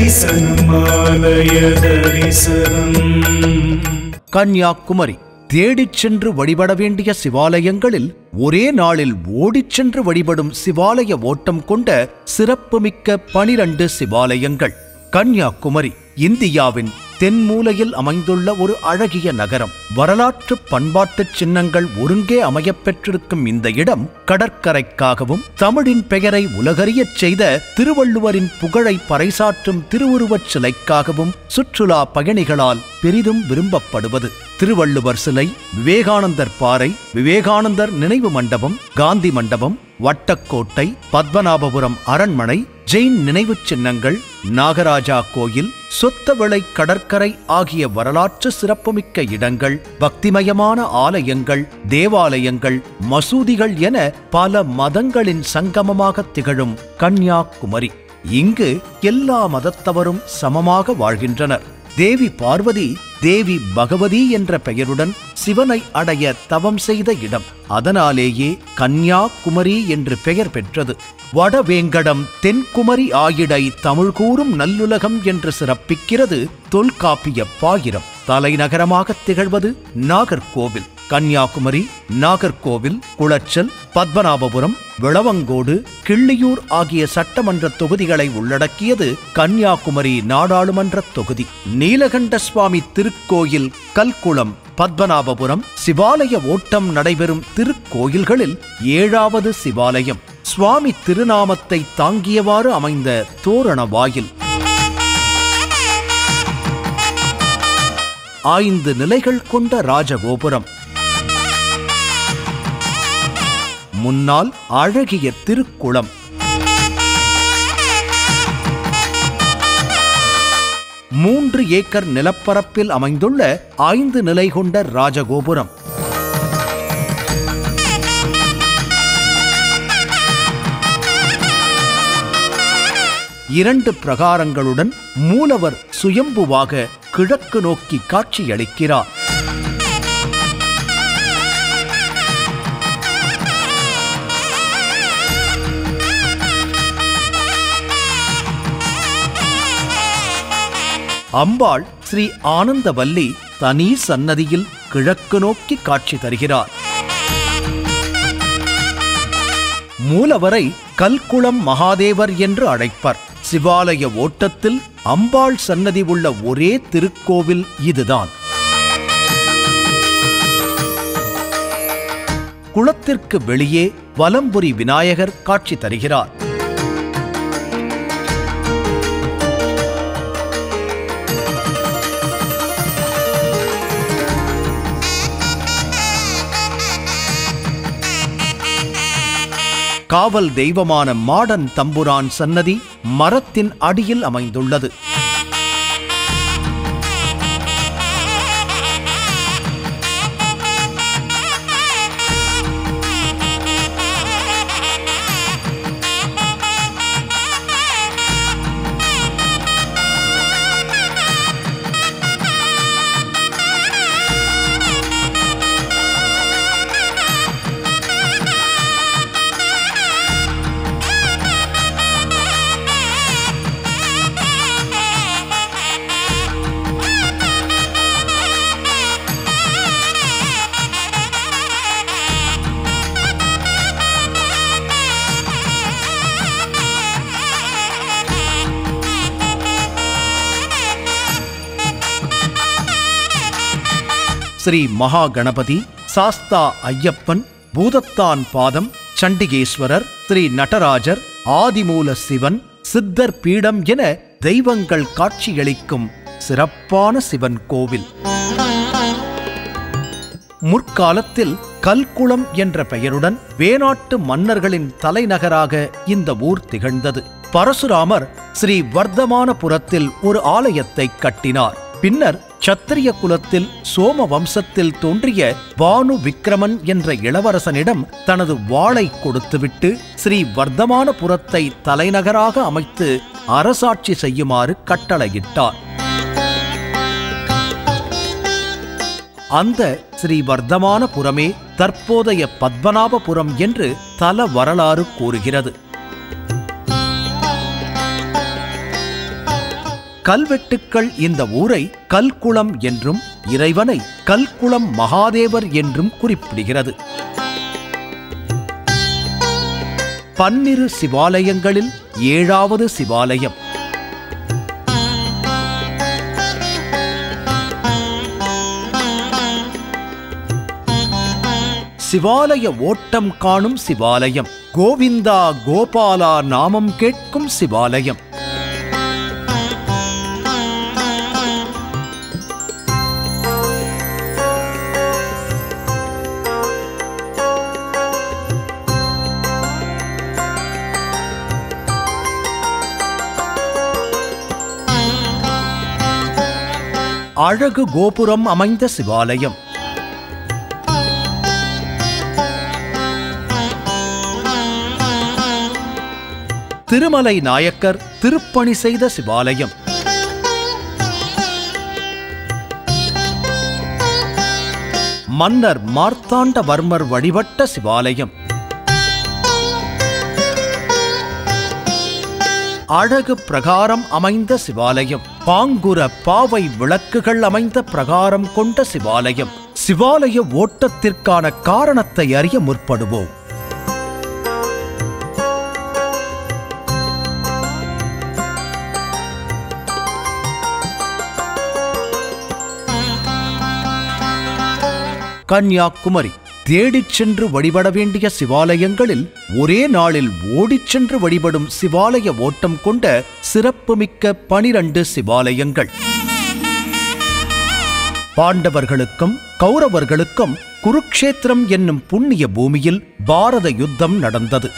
தரிசனம் ஆலய தரிசனம் கன்னியாகுமரி தேடிச் சென்று வழிபட வேண்டிய சிவாலயங்களில் ஒரே நாளில் ஓடிச் சென்று வழிபடும் சிவாலய ஓட்டம் கொண்ட சிறப்புமிக்க பனிரண்டு சிவாலயங்கள் கன்னியாகுமரி இந்தியாவின் தென்மூலையில் அமைந்துள்ள ஒரு அழகிய நகரம் வரலாற்று பண்பாட்டு சின்னங்கள் ஒருங்கே அமையப் பெற்றிருக்கும் இந்த இடம் கடற்கரைக்காகவும் தமிழின் பெயரை உலகறியச் செய்த திருவள்ளுவரின் புகழை பறைசாற்றும் திருவுருவச் சிலைக்காகவும் சுற்றுலா பயணிகளால் பெரிதும் விரும்பப்படுவது திருவள்ளுவர் சிலை விவேகானந்தர் பாறை விவேகானந்தர் நினைவு மண்டபம் காந்தி மண்டபம் வட்டக்கோட்டை பத்மநாபபுரம் அரண்மனை ஜெயின் நினைவுச் சின்னங்கள் நாகராஜா கோயில் சொத்தவிளை கடற்கரை ஆகிய வரலாற்று சிறப்புமிக்க இடங்கள் பக்திமயமான ஆலயங்கள் தேவாலயங்கள் மசூதிகள் என பல மதங்களின் சங்கமமாக திகழும் கன்னியாகுமரி இங்கு எல்லா மதத்தவரும் சமமாக வாழ்கின்றனர் தேவி பார்வதி தேவி பகவதி என்ற பெயருடன் சிவனை அடைய தவம் செய்த இடம் அதனாலேயே கன்னியாகுமரி என்று பெயர் பெற்றது வடவேங்கடம் தென்குமரி ஆயிடை தமிழ் கூறும் நல்லுலகம் என்று சிறப்பிக்கிறது தொல்காப்பிய பாயிரம் தலைநகரமாக திகழ்வது நாகர்கோவில் கன்னியாகுமரி நாகர்கோவில் குளச்சல் பத்மநாபபுரம் விளவங்கோடு கிள்ளியூர் ஆகிய சட்டமன்ற தொகுதிகளை உள்ளடக்கியது கன்னியாகுமரி நாடாளுமன்ற தொகுதி நீலகண்ட சுவாமி திருக்கோயில் கல்குளம் பத்மநாபபுரம் சிவாலய ஓட்டம் நடைபெறும் திருக்கோயில்களில் ஏழாவது சிவாலயம் சுவாமி திருநாமத்தை தாங்கியவாறு அமைந்த தோரண வாயில் ஐந்து நிலைகள் கொண்ட ராஜகோபுரம் முன்னால் அழகிய திருக்குளம் மூன்று ஏக்கர் நிலப்பரப்பில் அமைந்துள்ள ஐந்து நிலை கொண்ட ராஜகோபுரம் இரண்டு பிரகாரங்களுடன் மூலவர் சுயம்புவாக கிழக்கு நோக்கி காட்சியளிக்கிறார் அம்பாள் ஸ்ரீ ஆனந்தவல்லி தனி சன்னதியில் கிழக்கு நோக்கி காட்சி தருகிறார் மூலவரை கல்குளம் மகாதேவர் என்று அழைப்பர் சிவாலய ஓட்டத்தில் அம்பாள் சன்னதி உள்ள ஒரே திருக்கோவில் இதுதான் குளத்திற்கு வெளியே வலம்புரி விநாயகர் காட்சி தருகிறார் காவல் தெய்வமான மாடன் தம்புரான் சன்னதி மரத்தின் அடியில் அமைந்துள்ளது ஸ்ரீ மகா கணபதி சாஸ்தா ஐயப்பன் பூதத்தான் பாதம் சண்டிகேஸ்வரர் ஸ்ரீ நடராஜர் ஆதிமூல சிவன் சித்தர் பீடம் என தெய்வங்கள் காட்சியளிக்கும் சிறப்பான சிவன் கோவில் முற்காலத்தில் கல்குளம் என்ற பெயருடன் வேணாட்டு மன்னர்களின் தலைநகராக இந்த ஊர் திகழ்ந்தது பரசுராமர் ஸ்ரீ வர்த்தமானபுரத்தில் ஒரு ஆலயத்தை கட்டினார் பின்னர் சத்திரிய குலத்தில் சோம வம்சத்தில் தோன்றிய பானு விக்ரமன் என்ற இளவரசனிடம் தனது வாளை கொடுத்துவிட்டு ஸ்ரீ வர்த்தமானபுரத்தை தலைநகராக அமைத்து அரசாட்சி செய்யுமாறு கட்டளையிட்டார் அந்த ஸ்ரீ வர்த்தமானபுரமே தற்போதைய பத்மநாபபுரம் என்று தல வரலாறு கூறுகிறது கல்வெட்டுக்கள் இந்த ஊரை கல்குளம் என்றும் இறைவனை கல்குளம் மகாதேவர் என்றும் குறிப்பிடுகிறது பன்னிரு சிவாலயங்களில் ஏழாவது சிவாலயம் சிவாலய ஓட்டம் காணும் சிவாலயம் கோவிந்தா கோபாலா நாமம் கேட்கும் சிவாலயம் அழகு கோபுரம் அமைந்த சிவாலயம் திருமலை நாயக்கர் திருப்பணி செய்த சிவாலயம் மன்னர் மார்த்தாண்டவர்மர் வழிபட்ட சிவாலயம் அழகு பிரகாரம் அமைந்த சிவாலயம் பாங்குர பாவை விளக்குகள் அமைந்த பிரகாரம் கொண்ட சிவாலயம் சிவாலய ஓட்டத்திற்கான காரணத்தை அறிய முற்படுவோம் கன்னியாகுமரி தேடிச் சென்று வழிபட வேண்டிய சிவாலயங்களில் ஒரே நாளில் ஓடிச் சென்று வழிபடும் சிவாலய ஓட்டம் கொண்ட சிறப்புமிக்க பனிரண்டு சிவாலயங்கள் பாண்டவர்களுக்கும் கௌரவர்களுக்கும் குருக்ஷேத்திரம் என்னும் புண்ணிய பூமியில் பாரத யுத்தம் நடந்தது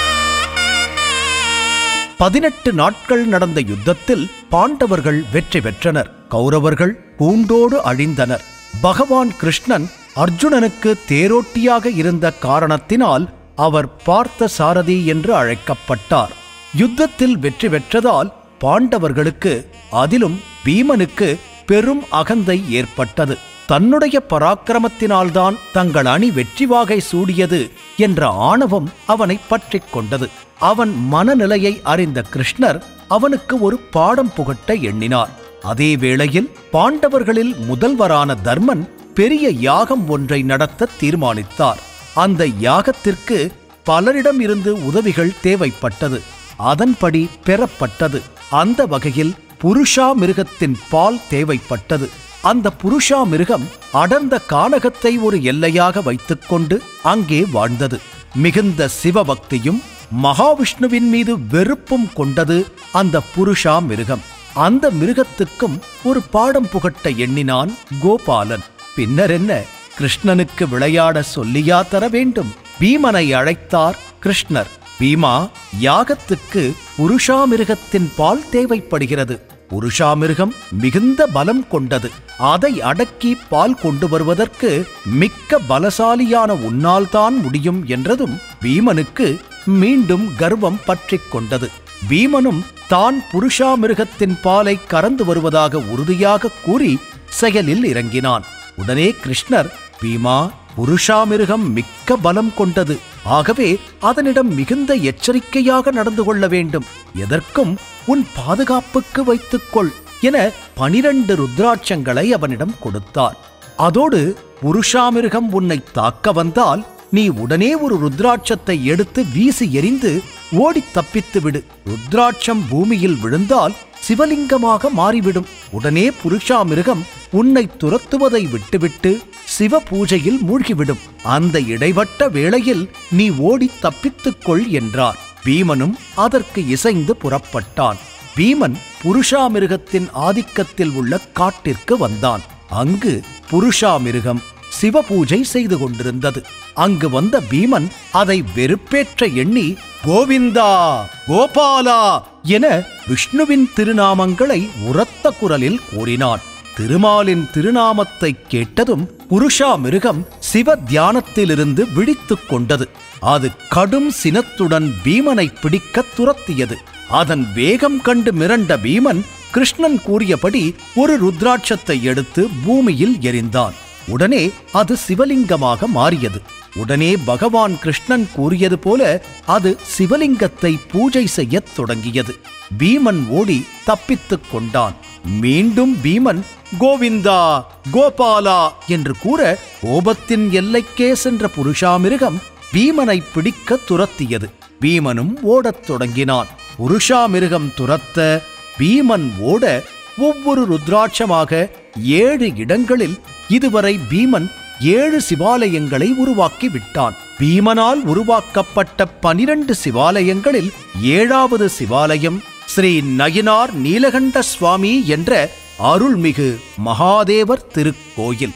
பதினெட்டு நாட்கள் நடந்த யுத்தத்தில் பாண்டவர்கள் வெற்றி பெற்றனர் கௌரவர்கள் பூண்டோடு அழிந்தனர் பகவான் கிருஷ்ணன் அர்ஜுனனுக்கு தேரோட்டியாக இருந்த காரணத்தினால் அவர் பார்த்த சாரதி என்று அழைக்கப்பட்டார் யுத்தத்தில் வெற்றி பெற்றதால் பாண்டவர்களுக்கு அதிலும் பீமனுக்கு பெரும் அகந்தை ஏற்பட்டது தன்னுடைய பராக்கிரமத்தினால்தான் தங்கள் அணி வெற்றி வாகை சூடியது என்ற ஆணவம் அவனை பற்றிக் கொண்டது அவன் மனநிலையை அறிந்த கிருஷ்ணர் அவனுக்கு ஒரு பாடம் புகட்ட எண்ணினார் அதே வேளையில் பாண்டவர்களில் முதல்வரான தர்மன் பெரிய யாகம் ஒன்றை நடத்த தீர்மானித்தார் அந்த யாகத்திற்கு பலரிடம் இருந்து உதவிகள் தேவைப்பட்டது அதன்படி பெறப்பட்டது அந்த வகையில் புருஷா மிருகத்தின் பால் தேவைப்பட்டது அந்த புருஷா மிருகம் அடர்ந்த கானகத்தை ஒரு எல்லையாக வைத்துக்கொண்டு அங்கே வாழ்ந்தது மிகுந்த சிவபக்தியும் மகாவிஷ்ணுவின் மீது வெறுப்பும் கொண்டது அந்த புருஷா மிருகம் அந்த மிருகத்துக்கும் ஒரு பாடம் புகட்ட எண்ணினான் கோபாலன் பின்னர் என்ன கிருஷ்ணனுக்கு விளையாட சொல்லியா தர வேண்டும் பீமனை அழைத்தார் கிருஷ்ணர் பீமா யாகத்துக்கு புருஷாமிருகத்தின் பால் தேவைப்படுகிறது புருஷாமிருகம் மிகுந்த பலம் கொண்டது அதை அடக்கி பால் கொண்டு வருவதற்கு மிக்க பலசாலியான உன்னால் தான் முடியும் என்றதும் பீமனுக்கு மீண்டும் கர்வம் பற்றிக் கொண்டது பீமனும் தான் புருஷாமிருகத்தின் பாலை கறந்து வருவதாக உறுதியாக கூறி செயலில் இறங்கினான் உடனே கிருஷ்ணர் பீமா புருஷாமிருகம் மிக்க பலம் கொண்டது ஆகவே அதனிடம் மிகுந்த எச்சரிக்கையாக நடந்து கொள்ள வேண்டும் எதற்கும் உன் பாதுகாப்புக்கு வைத்துக்கொள் என பனிரண்டு ருத்ராட்சங்களை அவனிடம் கொடுத்தார் அதோடு புருஷாமிருகம் உன்னை தாக்க வந்தால் நீ உடனே ஒரு ருத்ராட்சத்தை எடுத்து வீசி எறிந்து ஓடித் தப்பித்து விடு ருத்ராட்சம் பூமியில் விழுந்தால் சிவலிங்கமாக மாறிவிடும் உடனே புருஷாமிருகம் உன்னை துரத்துவதை விட்டுவிட்டு சிவ பூஜையில் மூழ்கிவிடும் அந்த இடைப்பட்ட வேளையில் நீ ஓடித் தப்பித்துக் கொள் என்றார் பீமனும் அதற்கு இசைந்து புறப்பட்டான் பீமன் புருஷாமிருகத்தின் ஆதிக்கத்தில் உள்ள காட்டிற்கு வந்தான் அங்கு புருஷாமிருகம் சிவபூஜை செய்து கொண்டிருந்தது அங்கு வந்த பீமன் அதை வெறுப்பேற்ற எண்ணி கோவிந்தா கோபாலா என விஷ்ணுவின் திருநாமங்களை உரத்த குரலில் கூறினான் திருமாலின் திருநாமத்தை கேட்டதும் புருஷா மிருகம் சிவ தியானத்திலிருந்து விழித்துக் கொண்டது அது கடும் சினத்துடன் பீமனை பிடிக்கத் துரத்தியது அதன் வேகம் கண்டு மிரண்ட பீமன் கிருஷ்ணன் கூறியபடி ஒரு ருத்ராட்சத்தை எடுத்து பூமியில் எறிந்தான் உடனே அது சிவலிங்கமாக மாறியது உடனே பகவான் கிருஷ்ணன் கூறியது போல அது சிவலிங்கத்தை பூஜை செய்யத் தொடங்கியது பீமன் ஓடி தப்பித்துக் கொண்டான் மீண்டும் பீமன் கோவிந்தா கோபாலா என்று கூற கோபத்தின் எல்லைக்கே சென்ற புருஷாமிருகம் பீமனை பிடிக்க துரத்தியது பீமனும் ஓடத் தொடங்கினான் புருஷாமிருகம் துரத்த பீமன் ஓட ஒவ்வொரு ருத்ராட்சமாக ஏழு இடங்களில் இதுவரை பீமன் ஏழு சிவாலயங்களை உருவாக்கி விட்டான் பீமனால் உருவாக்கப்பட்ட பனிரண்டு சிவாலயங்களில் ஏழாவது சிவாலயம் ஸ்ரீ நயினார் நீலகண்ட சுவாமி என்ற அருள்மிகு மகாதேவர் திருக்கோயில்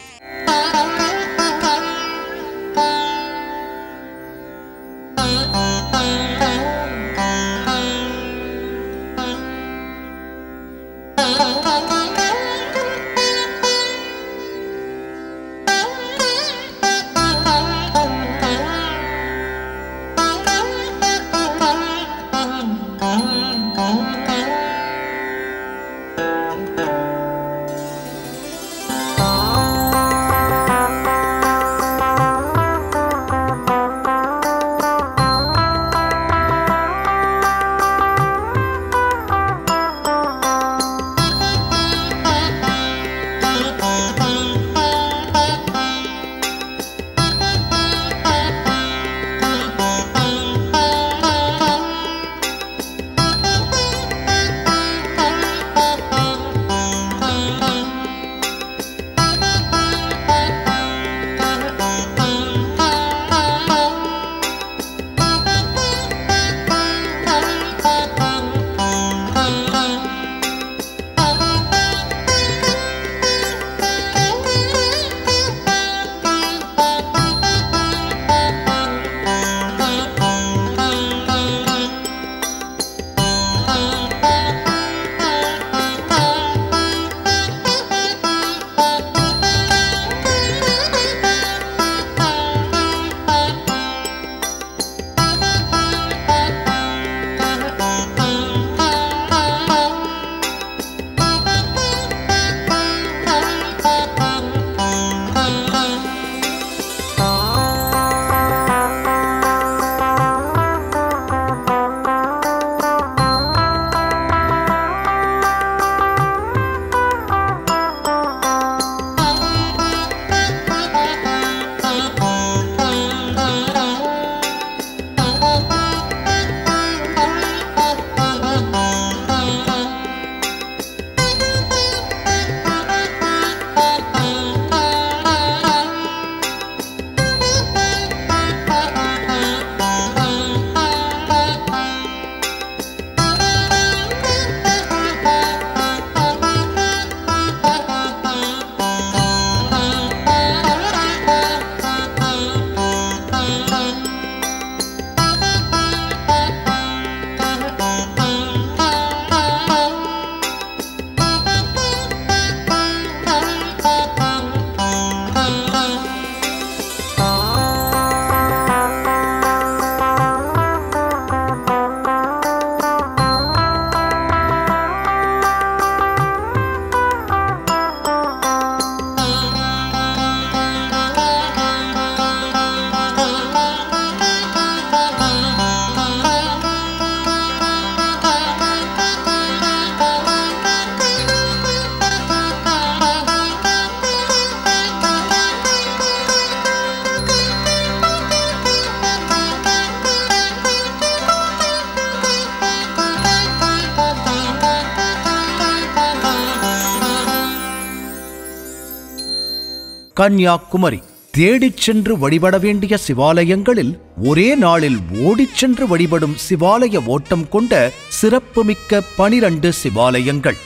கன்னியாகுமரி தேடிச் சென்று வழிபட வேண்டிய சிவாலயங்களில் ஒரே நாளில் ஓடிச் சென்று வழிபடும் சிவாலய ஓட்டம் கொண்ட சிறப்புமிக்க பனிரண்டு சிவாலயங்கள்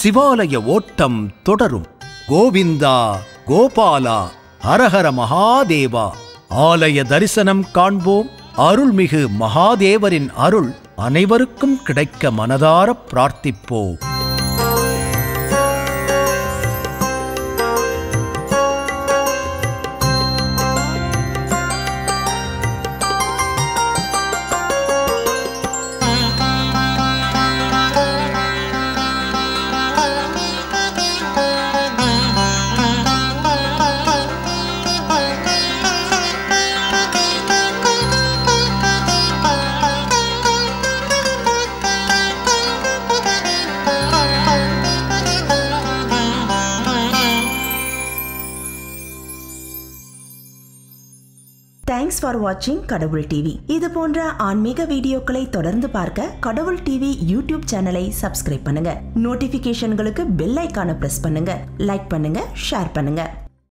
சிவாலய ஓட்டம் தொடரும் கோவிந்தா கோபாலா ஹரஹர மகாதேவா ஆலய தரிசனம் காண்போம் அருள்மிகு மகாதேவரின் அருள் அனைவருக்கும் கிடைக்க மனதார பிரார்த்திப்போம் தேங்க்ஸ் ஃபார் வாட்சிங் கடவுள் டிவி இது போன்ற ஆன்மீக வீடியோக்களை தொடர்ந்து பார்க்க கடவுள் டிவி யூடியூப் சேனலை சப்ஸ்கிரைப் பண்ணுங்க நோட்டிபிகேஷன்களுக்கு பெல் ஐக்கான பிரஸ் பண்ணுங்க லைக் பண்ணுங்க ஷேர் பண்ணுங்க